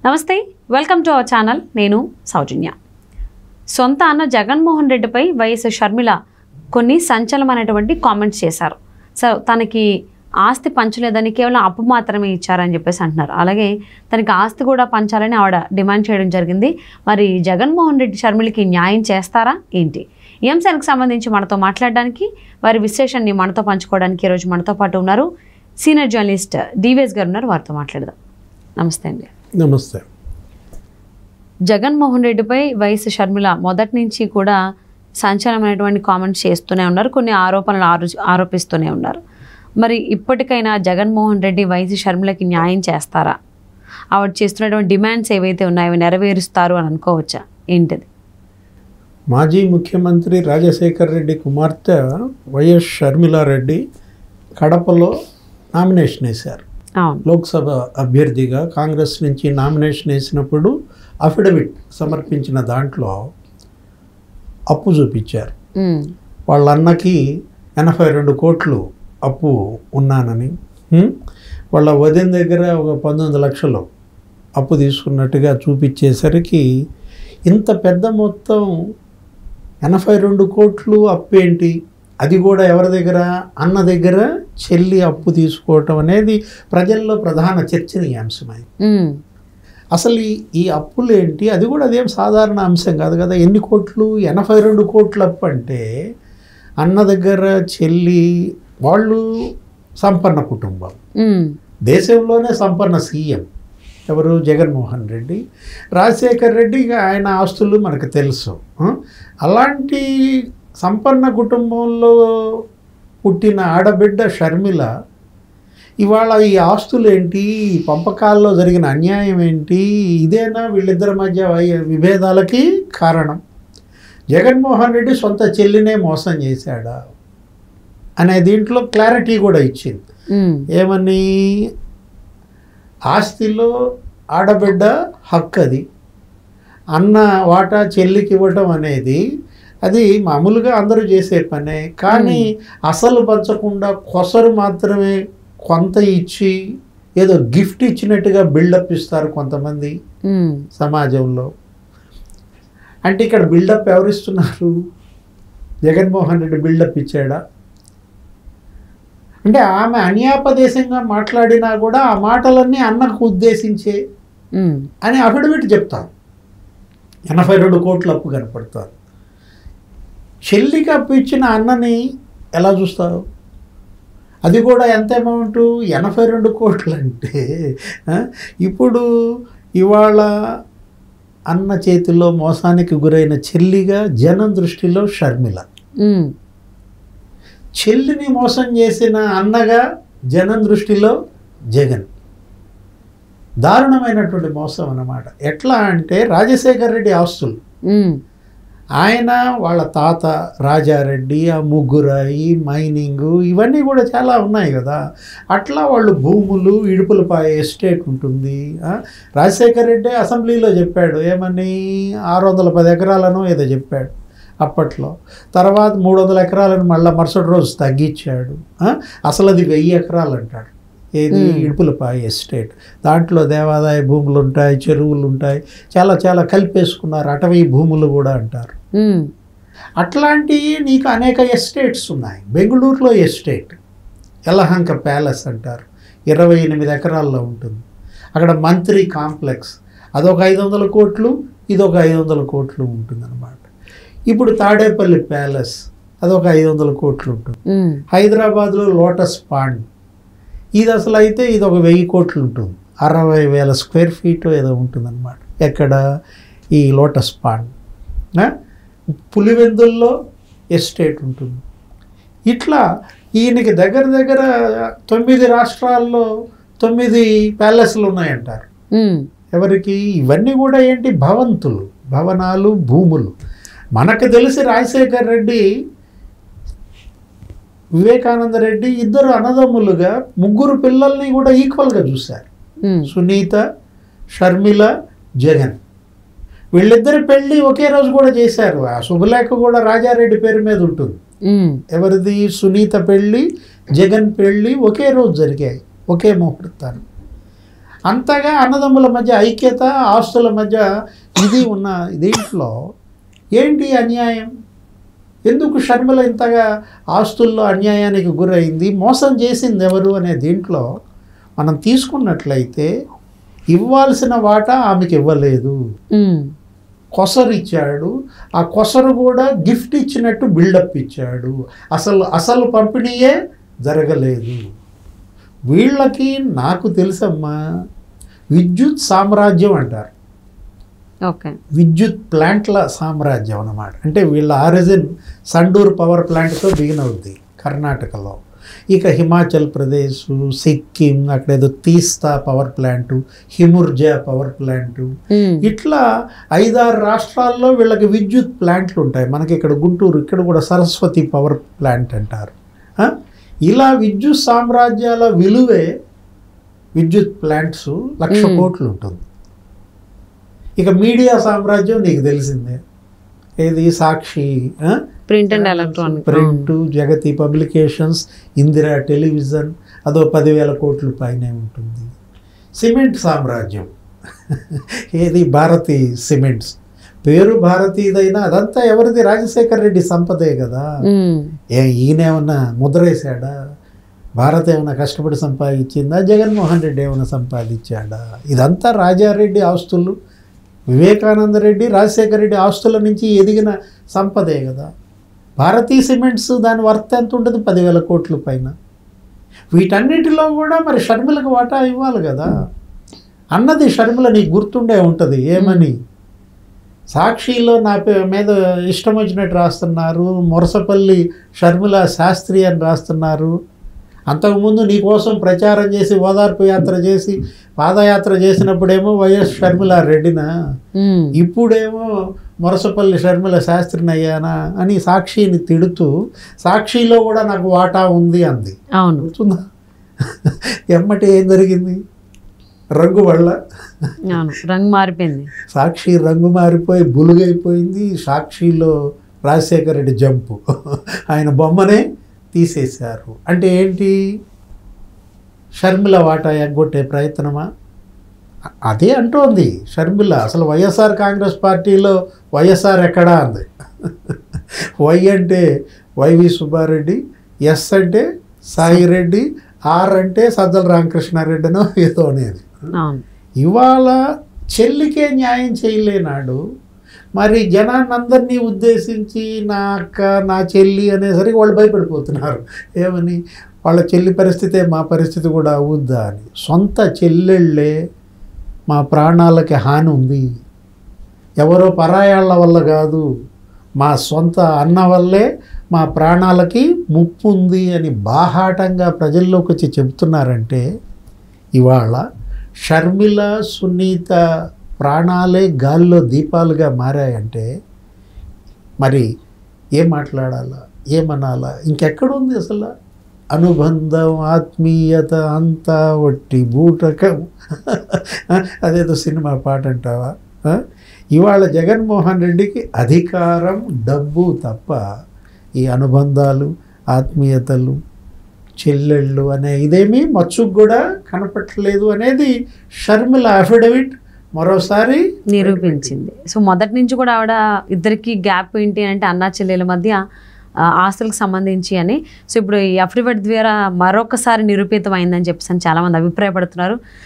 నమస్తే welcome to our channel నేను సౌజన్య సొంత అన్న జగన్మోహన్ రెడ్డిపై వైఎస్ షర్మిల కొన్ని సంచలనమైనటువంటి కామెంట్స్ చేశారు సో తనకి ఆస్తి పంచలేదని కేవలం అప్పు మాత్రమే ఇచ్చారని చెప్పేసి అంటున్నారు అలాగే తనకి ఆస్తి కూడా పంచాలని ఆవిడ డిమాండ్ చేయడం జరిగింది మరి జగన్మోహన్ రెడ్డి షర్మిలకి న్యాయం చేస్తారా ఏంటి ఈ అంశానికి సంబంధించి మనతో మాట్లాడడానికి వారి విశ్లేషణని మనతో పంచుకోవడానికి ఈరోజు మనతో పాటు ఉన్నారు సీనియర్ జర్నలిస్ట్ డివిఎస్ గారు ఉన్నారు వారితో మాట్లాడదాం నమస్తే అండి నమస్తే జగన్మోహన్ రెడ్డిపై వైఎస్ షర్మిల మొదటి నుంచి కూడా సంచలనమైనటువంటి కామెంట్స్ చేస్తూనే ఉన్నారు కొన్ని ఆరోపణలు ఆరో ఆరోపిస్తూనే ఉన్నారు మరి ఇప్పటికైనా జగన్మోహన్ రెడ్డి వైఎస్ షర్మిలకి న్యాయం చేస్తారా ఆవిడ చేస్తున్నటువంటి డిమాండ్స్ ఏవైతే ఉన్నాయో అవి నెరవేరుస్తారు అని అనుకోవచ్చా ఏంటిది మాజీ ముఖ్యమంత్రి రాజశేఖర్ రెడ్డి కుమార్తె వైఎస్ షర్మిలారెడ్డి కడపలో నామినేషన్ వేశారు అవును లోక్సభ అభ్యర్థిగా కాంగ్రెస్ నుంచి నామినేషన్ వేసినప్పుడు అఫిడవిట్ సమర్పించిన దాంట్లో అప్పు చూపించారు ఉమ్, వాళ్ళ అన్నకి ఎనభై రెండు కోట్లు అప్పు ఉన్నానని హ్మ్? వాళ్ళ వదిన దగ్గర ఒక పంతొమ్మిది లక్షలు అప్పు తీసుకున్నట్టుగా చూపించేసరికి ఇంత పెద్ద మొత్తం ఎనభై రెండు కోట్లు అప్పు ఏంటి అది కూడా ఎవరి దగ్గర అన్న దగ్గర చెల్లి అప్పు తీసుకోవటం అనేది ప్రజల్లో ప్రధాన చర్చనీయాంశమైంది ఉమ్, అసలు ఈ ఈ అప్పులు ఏంటి అది కూడా అదేం సాధారణ అంశం కాదు కదా ఎన్ని కోట్లు ఎనభై రెండు కోట్ల అప్పు అంటే అన్న దగ్గర చెల్లి వాళ్ళు సంపన్న కుటుంబం ఉమ్, దేశంలోనే సంపన్న సీఎం ఎవరు జగన్మోహన్ రెడ్డి రాజశేఖర్ రెడ్డి ఇక ఆయన ఆస్తులు మనకు తెలుసు ఆ? అలాంటి సంపన్న కుటుంబంలో పుట్టిన ఆడబిడ్డ షర్మిల ఇవాళ ఈ ఆస్తులు ఏంటి ఈ పంపకాల్లో జరిగిన అన్యాయం ఏంటి ఇదేనా వీళ్ళిద్దరి మధ్య వై- విభేదాలకి కారణం జగన్మోహన్ రెడ్డి సొంత చెల్లినే మోసం చేశాడా అనే దీంట్లో క్లారిటీ కూడా ఇచ్చింది ఉమ్, ఏమని ఆస్తిలో ఆడబిడ్డ హక్కు అది అన్న వాటా చెల్లికి ఇవ్వటం అనేది అది మామూలుగా అందరూ చేసే పనే కానీ అసలు పంచకుండా కొసరు మాత్రమే కొంత ఇచ్చి ఏదో గిఫ్ట్ ఇచ్చినట్టుగా బిల్డప్ ఇస్తారు కొంతమంది ఉమ్, సమాజంలో అంటే ఇక్కడ బిల్డప్ ఎవరిస్తున్నారు జగన్మోహన్ రెడ్డి బిల్డప్ ఇచ్చాడా అంటే ఆమె అన్యాపదేశంగా మాట్లాడినా కూడా ఆ మాటలన్నీ అన్నకు ఉద్దేశించే ఉమ్, అని అఫిడవిట్ చెప్తాను ఎనభై రెండు కోట్ల అప్పు కనపడతారు చెల్లికి అప్పు ఇచ్చిన అన్నని ఎలా చూస్తారు అది కూడా ఎంత అమౌంట్ ఎనభై రెండు కోట్లు అంటే ఆ, ఇప్పుడు ఇవాళ అన్న చేతిలో మోసానికి గురైన చెల్లిగా జనం దృష్టిలో షర్మిల ఉమ్, చెల్లిని మోసం చేసిన అన్నగా జనం దృష్టిలో జగన్ దారుణమైనటువంటి మోసం అన్నమాట ఎట్లా అంటే రాజశేఖర్ రెడ్డి ఆస్తులు ఉమ్, ఆయన వాళ్ళ తాత రాజారెడ్డి ఆ ముగ్గురాయి మైనింగ్ ఇవన్నీ కూడా చాలా ఉన్నాయి కదా అట్లా వాళ్ళు భూములు ఇడుపులపాయ ఎస్టేట్ ఉంటుంది ఆ, రాజశేఖర్ రెడ్డి అసెంబ్లీలో చెప్పాడు ఏమని ఆరు వందల పది ఎకరాలను ఏదో చెప్పాడు అప్పట్లో తర్వాత మూడు వందల ఎకరాలను మళ్ళీ మరుసటి రోజు తగ్గించాడు ఆ, అసలు అది వెయ్యి ఎకరాలు అంటాడు ఏది Hmm. ఇడుపులపాయ ఎస్టేట్ దాంట్లో దేవాదాయ భూములు ఉంటాయి చెరువులు ఉంటాయి చాలా చాలా కలిపేసుకున్నారు అటవీ భూములు కూడా అంటారు ఉమ్, అట్లాంటివి నీకు అనేక ఎస్టేట్స్ ఉన్నాయి బెంగళూరులో ఎస్టేట్ యలహంక ప్యాలెస్ అంటారు ఇరవై ఎనిమిది ఎకరాల్లో ఉంటుంది అక్కడ మంత్రి కాంప్లెక్స్ అదొక ఐదు వందల కోట్లు ఇదొక ఐదు వందల కోట్లు ఉంటుందన్నమాట ఇప్పుడు తాడేపల్లి ప్యాలెస్ అదొక ఐదు వందల కోట్లు ఉంటుంది ఉమ్, హైదరాబాద్లో లోటస్ పాండ్ ఇది అసలు అయితే ఇది ఒక వెయ్యి కోట్లు ఉంటుంది అరవై వేల స్క్వేర్ ఫీట్ ఏదో ఉంటుందన్నమాట ఎక్కడ ఈ లోటస్ పాండ్ ఆ? పులివెందుల్లో ఎస్టేట్ ఉంటుంది ఇట్లా ఈయనకి దగ్గర దగ్గర తొమ్మిది రాష్ట్రాల్లో తొమ్మిది ప్యాలెస్లు ఉన్నాయంటారు ఉమ్, ఎవరికి ఇవన్నీ కూడా ఏంటి భవంతులు భవనాలు భూములు మనకు తెలిసి రాజశేఖర్ రెడ్డి వివేకానంద రెడ్డి ఇద్దరు అన్నదమ్ములుగా ముగ్గురు పిల్లల్ని కూడా ఈక్వల్గా చూశారు ఉమ్, సునీత షర్మిల జగన్ వీళ్ళిద్దరి పెళ్ళి ఒకే రోజు కూడా చేశారు ఆ శుభలేఖ కూడా రాజారెడ్డి పేరు మీద ఉంటుంది ఉమ్, ఎవరిది సునీత పెళ్ళి జగన్ పెళ్ళి ఒకే రోజు జరిగాయి ఒకే ముహూర్తాన్ని అంతగా అన్నదమ్ముల మధ్య ఐక్యత ఆస్తుల మధ్య ఇది ఉన్న దీంట్లో ఏంటి అన్యాయం ఎందుకు షర్మిల ఇంతగా ఆస్తుల్లో అన్యాయానికి గురైంది మోసం చేసింది ఎవరు అనే దీంట్లో మనం తీసుకున్నట్లయితే ఇవ్వాల్సిన వాటా ఆమెకి ఇవ్వలేదు ఉమ్, కొసరు ఇచ్చాడు ఆ కొసరు కూడా గిఫ్ట్ ఇచ్చినట్టు బిల్డప్ ఇచ్చాడు అసలు అసలు పంపిణీయే జరగలేదు వీళ్ళకి నాకు తెలుసమ్మా విద్యుత్ సామ్రాజ్యం అంటారు ఓకే విద్యుత్ ప్లాంట్ల సామ్రాజ్యం అన్నమాట అంటే వీళ్ళ ఆరిజిన్ సండూర్ పవర్ ప్లాంట్తో బిగిన్ అవుద్ది కర్ణాటకలో ఇక హిమాచల్ ప్రదేశ్ సిక్కిం అక్కడ ఏదో Teesta power plant Himurja power plant um, ఇట్లా ఐదారు రాష్ట్రాల్లో వీళ్ళకి విద్యుత్ ప్లాంట్లు ఉంటాయి మనకి ఇక్కడ గుంటూరు ఇక్కడ కూడా సరస్వతి పవర్ ప్లాంట్ అంటారు ఆ? ఇలా విద్యుత్ సామ్రాజ్యాల విలువే విద్యుత్ ప్లాంట్స్ లక్ష మ్మ్. కోట్లు ఉంటుంది ఇక మీడియా సామ్రాజ్యం నీకు తెలిసిందే ఏది సాక్షి ఆ? Print and electronic print Jagati publications Indira television అదో పదివేల కోట్ల పైనే ఉంటుంది సిమెంట్ సామ్రాజ్యం ఏది భారతి సిమెంట్స్ పేరు భారతీదైనా అదంతా ఎవరిది రాజశేఖర్ రెడ్డి సంపదే కదా ఉమ్, ఏ ఈయనేమన్నా ముద్రేశాడా భారత్ ఏమైనా కష్టపడి సంపాదించిందా జగన్మోహన్ రెడ్డి ఏమైనా సంపాదించాడా ఇదంతా రాజారెడ్డి ఆస్తులు వివేకానంద రెడ్డి రాజశేఖర రెడ్డి ఆస్తుల నుంచి ఎదిగిన సంపదే కదా భారతీ సిమెంట్స్ దాని వర్త్ ఎంత ఉంటుంది పదివేల కోట్ల పైన వీటన్నిటిలో కూడా మరి షర్మిలకు వాటా ఇవ్వాలి కదా అన్నది షర్మిల నీకు గుర్తుండే ఉంటుంది ఏమని సాక్షిలో నా పే- మీద ఇష్టం వచ్చినట్టు రాస్తున్నారు మొరసపల్లి షర్మిల శాస్త్రి అని రాస్తున్నారు అంతకుముందు నీ కోసం ప్రచారం చేసి ఓదార్పు యాత్ర చేసి పాదయాత్ర చేసినప్పుడేమో వైఎస్ షర్మిల రెడ్డినా ఉమ్, ఇప్పుడేమో మొరసపల్లి షర్మిల శాస్త్రిని అయ్యానా అని సాక్షిని తిడుతూ సాక్షిలో కూడా నాకు వాటా ఉంది అంది అవును గుర్తుందా ఎమ్మటి ఏం జరిగింది రంగు వల్ల అవును రంగు మారిపోయింది సాక్షి రంగు మారిపోయి బులుగైపోయింది సాక్షిలో రాజశేఖర రెడ్డి జంపు ఆయన బొమ్మనే తీసేశారు అంటే ఏంటి షర్మిల వాటా ఎగ్గొట్టే ప్రయత్నమా అ- అదే అంటోంది షర్మిల అసలు వైఎస్ఆర్ కాంగ్రెస్ పార్టీలో వైఎస్ఆర్ ఎక్కడా అంది వై అంటే వైవి సుబ్బారెడ్డి ఎస్ అంటే సాయిరెడ్డి ఆర్ అంటే సజ్జల రామకృష్ణారెడ్డినో ఏదో అనేది అవును ఇవాళ చెల్లికే న్యాయం చేయలేనాడు మరి జనాన్నందరినీ ఉద్దేశించి నా అక్క నా చెల్లి అనేసరికి వాళ్ళు భయపడిపోతున్నారు ఏమని వాళ్ళ చెల్లి పరిస్థితే మా పరిస్థితి కూడా అవుద్దా అని సొంత చెల్లెళ్ళే మా ప్రాణాలకి హాని ఉంది ఎవరో పరాయాళ్ళ వల్ల కాదు మా సొంత అన్న వల్లే మా ప్రాణాలకి ముప్పు ఉంది అని బాహాటంగా ప్రజల్లోకి వచ్చి చెబుతున్నారంటే ఇవాళ షర్మిల సునీత ప్రాణాలే గాల్లో దీపాలుగా మారాయంటే మరి ఏం మాట్లాడాలా ఏమనాలా ఇంకెక్కడుంది అసలు అనుబంధం ఆత్మీయత అంతా ఒట్టి బూటకం అదేదో సినిమా పాట అంటావా ఆ? ఇవాళ జగన్మోహన్ రెడ్డికి అధికారం డబ్బు తప్ప ఈ అనుబంధాలు ఆత్మీయతలు చెల్లెళ్ళు అనే ఇదేమీ మచ్చుకు కూడా కనపట్టలేదు అనేది షర్మిల అఫిడవిట్ మరోసారి నిరూపించింది సో మొదటి నుంచి కూడా ఆవిడ ఇద్దరికి గ్యాప్ ఏంటి అంటే అన్నా చెల్లెల మధ్య ఆ, ఆస్తులకు సంబంధించి అని సో ఇప్పుడు ఈ అఫిడవిట్ ద్వారా మరొకసారి నిరూపితం అయిందని చెప్పేసి అని చాలామంది అభిప్రాయపడుతున్నారు